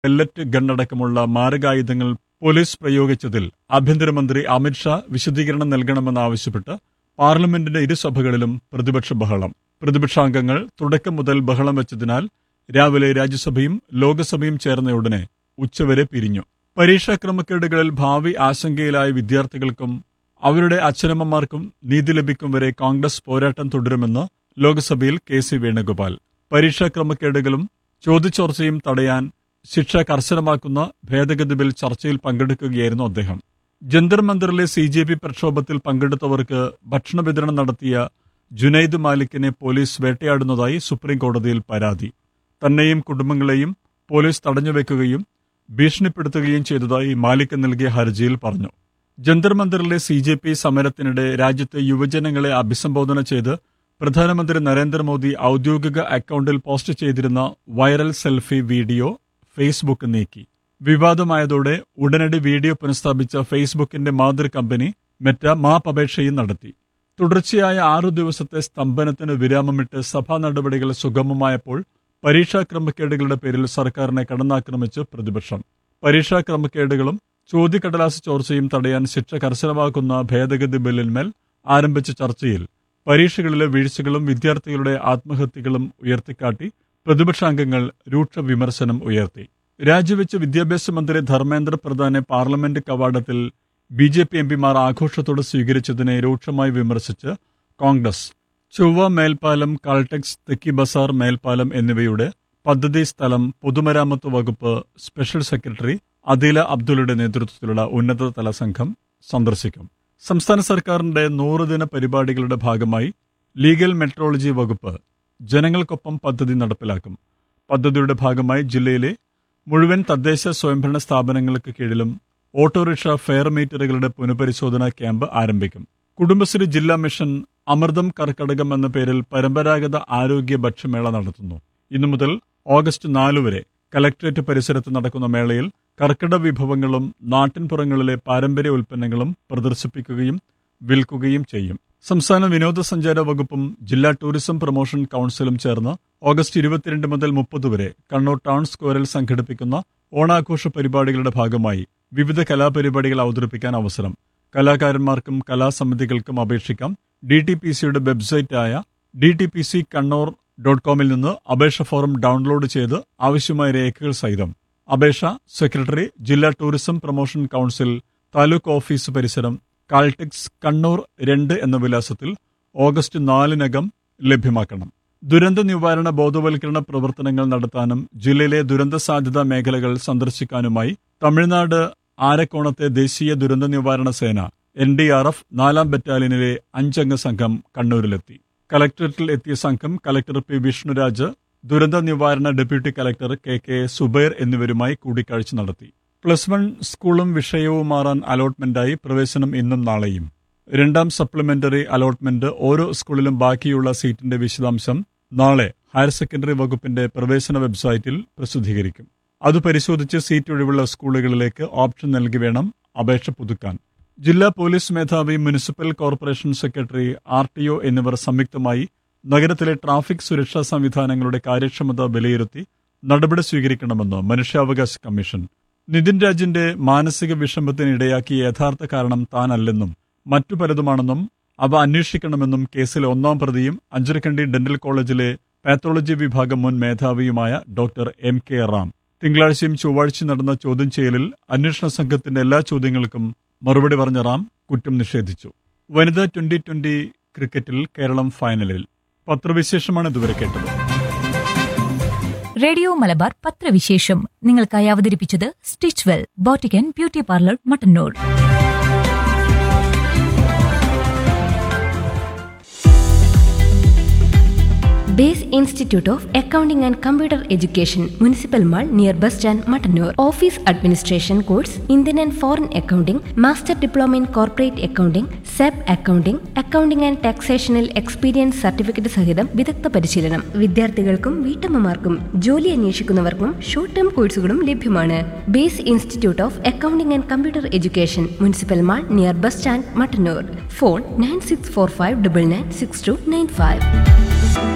pellet ഗണ്ണടക്കമുള്ള മാരകായുധങ്ങൾ police പ്രയോഗിച്ചതിൽ ആഭ്യന്തരമന്ത്രി അമിത്ഷാ വിശദീകരണം നൽകണമെന്നാവശ്യപ്പെട്ട് പാർലമെന്റിന്റെ ഇരുസഭകളിലും പ്രതിപക്ഷ ബഹളം പ്രതിപക്ഷാംഗങ്ങൾ തുടക്കം മുതൽ ബഹളം വെച്ചതിനാൽ രാവിലെ രാജ്യസഭയും ലോക്സഭയും ചേർന്ന ഉടനെ ഉച്ചവരെ പിരിഞ്ഞു പരീക്ഷാ ക്രമക്കേടുകളിൽ ഭാവി ആശങ്കയിലായ വിദ്യാർത്ഥികൾക്കും അവരുടെ അച്ഛനമ്മമാർക്കും നീതി ലഭിക്കും വരെ കോൺഗ്രസ് പോരാട്ടം തുടരുമെന്ന് ലോക്സഭയിൽ കെ സി വേണുഗോപാൽ പരീക്ഷാ ക്രമക്കേടുകളും ചോദ്യചോർച്ചയും തടയാൻ ശിക്ഷ കർശനമാക്കുന്ന ഭേദഗതി ബിൽ ചർച്ചയിൽ പങ്കെടുക്കുകയായിരുന്നു അദ്ദേഹം ജന്തർ മന്ദിറിലെ സി ജെ പി പ്രക്ഷോഭത്തിൽ പങ്കെടുത്തവർക്ക് ഭക്ഷണ വിതരണം നടത്തിയ ജുനൈദ് മാലിക്കിനെ പോലീസ് വേട്ടയാടുന്നതായി സുപ്രീം കോടതിയിൽ പരാതി തന്നെയും കുടുംബങ്ങളെയും പോലീസ് തടഞ്ഞുവെക്കുകയും ഭീഷണിപ്പെടുത്തുകയും ചെയ്തതായി മാലിക് നൽകിയ ഹർജിയിൽ പറഞ്ഞു ജന്തർ മന്ദിറിലെ സി ജെ പി സമരത്തിനിടെ രാജ്യത്തെ യുവജനങ്ങളെ അഭിസംബോധന ചെയ്ത് പ്രധാനമന്ത്രി നരേന്ദ്രമോദി ഔദ്യോഗിക അക്കൗണ്ടിൽ പോസ്റ്റ് ചെയ്തിരുന്ന വൈറൽ സെൽഫി വീഡിയോ ഫേസ്ബുക്ക് നീക്കി വിവാദമായതോടെ ഉടനടി വീഡിയോ പുനഃസ്ഥാപിച്ച ഫേസ്ബുക്കിന്റെ മാതൃ കമ്പനി മെറ്റ മാപ്പപേക്ഷയും നടത്തി തുടർച്ചയായ ആറു ദിവസത്തെ സ്തംഭനത്തിന് വിരാമമിട്ട് സഭാ നടപടികൾ സുഗമമായപ്പോൾ പരീക്ഷാ ക്രമക്കേടുകളുടെ പേരിൽ സർക്കാരിനെ കടന്നാക്രമിച്ച് പ്രതിപക്ഷം പരീക്ഷാ ക്രമക്കേടുകളും ചോദ്യക്കടലാസ് ചോർച്ചയും തടയാൻ ശിക്ഷ കർശനമാക്കുന്ന ഭേദഗതി ബില്ലിന്മേൽ ആരംഭിച്ച ചർച്ചയിൽ പരീക്ഷകളിലെ വീഴ്ചകളും വിദ്യാർത്ഥികളുടെ ആത്മഹത്യകളും ഉയർത്തിക്കാട്ടി പ്രതിപക്ഷാംഗങ്ങൾ രൂക്ഷ വിമർശനം ഉയർത്തി രാജിവെച്ച വിദ്യാഭ്യാസ മന്ത്രി ധർമ്മേന്ദ്ര പ്രധാനെ പാർലമെന്റ് കവാടത്തിൽ ബി ജെ പി എംപിമാർ ആഘോഷത്തോടെ സ്വീകരിച്ചതിനെ രൂക്ഷമായി വിമർശിച്ച് കോൺഗ്രസ് ചൊവ്വ മേൽപ്പാലം കാൾടെക്സ് തെക്കി ബസാർ മേൽപ്പാലം എന്നിവയുടെ പദ്ധതി സ്ഥലം പൊതുമരാമത്ത് വകുപ്പ് സ്പെഷ്യൽ സെക്രട്ടറി അദീല അബ്ദുള്ളയുടെ നേതൃത്വത്തിലുള്ള ഉന്നതതല സംഘം സന്ദർശിക്കും സംസ്ഥാന സർക്കാരിന്റെ നൂറുദിന പരിപാടികളുടെ ഭാഗമായി ലീഗൽ മെട്രോളജി വകുപ്പ് ജനങ്ങൾക്കൊപ്പം പദ്ധതി നടപ്പിലാക്കും പദ്ധതിയുടെ ഭാഗമായി ജില്ലയിലെ മുഴുവൻ തദ്ദേശ സ്വയംഭരണ സ്ഥാപനങ്ങൾക്ക് കീഴിലും ഓട്ടോറിക്ഷ ഫെയർ മീറ്ററുകളുടെ പുനഃപരിശോധനാ ക്യാമ്പ് ആരംഭിക്കും കുടുംബശ്രീ ജില്ലാ മിഷൻ അമൃതം കർക്കടകം എന്ന പേരിൽ പരമ്പരാഗത ആരോഗ്യ ഭക്ഷ്യമേള നടത്തുന്നു ഇന്നു മുതൽ ഓഗസ്റ്റ് നാല് വരെ കലക്ട്രേറ്റ് പരിസരത്ത് നടക്കുന്ന മേളയിൽ കർക്കിടക വിഭവങ്ങളും നാട്ടിൻപുറങ്ങളിലെ പാരമ്പര്യ ഉൽപ്പന്നങ്ങളും പ്രദർശിപ്പിക്കുകയും വിൽക്കുകയും ചെയ്യും സംസ്ഥാന വിനോദസഞ്ചാര വകുപ്പും ജില്ലാ ടൂറിസം പ്രൊമോഷൻ കൌൺസിലും ചേർന്ന് ഓഗസ്റ്റ് ഇരുപത്തിരണ്ട് മുതൽ മുപ്പത് വരെ കണ്ണൂർ ടൗൺ സ്ക്വയറിൽ സംഘടിപ്പിക്കുന്ന ഓണാഘോഷ പരിപാടികളുടെ ഭാഗമായി വിവിധ കലാപരിപാടികൾ അവതരിപ്പിക്കാൻ അവസരം കലാകാരന്മാർക്കും കലാസമിതികൾക്കും അപേക്ഷിക്കാം ഡി ടി പി സിയുടെ വെബ്സൈറ്റായ D T P C Kannur dot കോമിൽ നിന്ന് അപേക്ഷ ഫോറം ഡൗൺലോഡ് ചെയ്ത് ആവശ്യമായ രേഖകൾ സഹിതം അപേക്ഷ സെക്രട്ടറി ജില്ലാ tourism promotion council taluk office പരിസരം കാൾടെക്സ് കണ്ണൂർ രണ്ട് എന്ന വിലാസത്തിൽ ഓഗസ്റ്റ് നാലിനകം ലഭ്യമാക്കണം ദുരന്ത നിവാരണ ബോധവൽക്കരണ പ്രവർത്തനങ്ങൾ നടത്താനും ജില്ലയിലെ ദുരന്ത സാധ്യതാ മേഖലകൾ സന്ദർശിക്കാനുമായി തമിഴ്നാട് ആരക്കോണത്തെ ദേശീയ ദുരന്ത നിവാരണ സേന എൻ ഡി ആർ എഫ് നാലാം ബറ്റാലിയനിലെ അഞ്ചംഗ സംഘം കണ്ണൂരിലെത്തി കലക്ടറേറ്റിൽ എത്തിയ സംഘം കലക്ടർ പി വിഷ്ണുരാജ് ദുരന്ത നിവാരണ deputy collector K K Zubair എന്നിവരുമായി കൂടിക്കാഴ്ച നടത്തി പ്ലസ് വൺ സ്കൂളും വിഷയവും മാറാൻ അലോട്ട്മെന്റായി പ്രവേശനം ഇന്നും നാളെയും രണ്ടാം സപ്ലിമെന്ററി അലോട്ട്മെന്റ് ഓരോ സ്കൂളിലും ബാക്കിയുള്ള സീറ്റിന്റെ വിശദാംശം നാളെ ഹയർ സെക്കൻഡറി വകുപ്പിന്റെ പ്രവേശന വെബ്സൈറ്റിൽ പ്രസിദ്ധീകരിക്കും അത് പരിശോധിച്ച് സീറ്റ് ഒഴിവുള്ള സ്കൂളുകളിലേക്ക് ഓപ്ഷൻ നൽകി വേണം അപേക്ഷ പുതുക്കാൻ ജില്ലാ പോലീസ് മേധാവി municipal corporation secretary R T O എന്നിവർ സംയുക്തമായി നഗരത്തിലെ ട്രാഫിക് സുരക്ഷാ സംവിധാനങ്ങളുടെ കാര്യക്ഷമത വിലയിരുത്തി നടപടി സ്വീകരിക്കണമെന്ന് മനുഷ്യാവകാശ കമ്മീഷൻ നിതിൻ രാജിന്റെ മാനസിക വിഷമത്തിന് ഇടയാക്കിയ യഥാർത്ഥ കാരണം താനല്ലെന്നും മറ്റു പലതുമാണെന്നും അവ അന്വേഷിക്കണമെന്നും കേസിലെ ഒന്നാം പ്രതിയും അഞ്ചരക്കണ്ടി ഡെന്റൽ കോളേജിലെ പാത്തോളജി വിഭാഗം മുൻ മേധാവിയുമായ ഡോക്ടർ എം കെ റാം തിങ്കളാഴ്ചയും ചൊവ്വാഴ്ചയും നടന്ന ചോദ്യം ചെയ്യലിൽ അന്വേഷണ സംഘത്തിന്റെ എല്ലാ ചോദ്യങ്ങൾക്കും മറുപടി പറഞ്ഞ റാം കുറ്റം നിഷേധിച്ചു വനിതാ ട്വന്റി ട്വന്റി ക്രിക്കറ്റിൽ കേരളം ഫൈനലിൽ പത്രവിശേഷമാണ് ഇതുവരെ കേട്ടത് റേഡിയോ മലബാർ പത്രവിശേഷം നിങ്ങൾക്കായി അവതരിപ്പിച്ചത് സ്റ്റിച്ച് വെൽ ബോട്ടിക്കൻ beauty parlour Mattannur base institute of accounting and computer education municipal mall near bus stand Mattannur office administration course Indian and foreign accounting master diploma in corporate accounting സെബ് accounting accounting and ടാക്സേഷനിൽ experience certificate സഹിതം വിദഗ്ധ പരിശീലനം വിദ്യാർത്ഥികൾക്കും വീട്ടമ്മമാർക്കും ജോലി അന്വേഷിക്കുന്നവർക്കും short term കോഴ്സുകളും ലഭ്യമാണ് base institute of accounting and computer education municipal mall near bus stand Mattannur phone nine six four five double nine six two nine five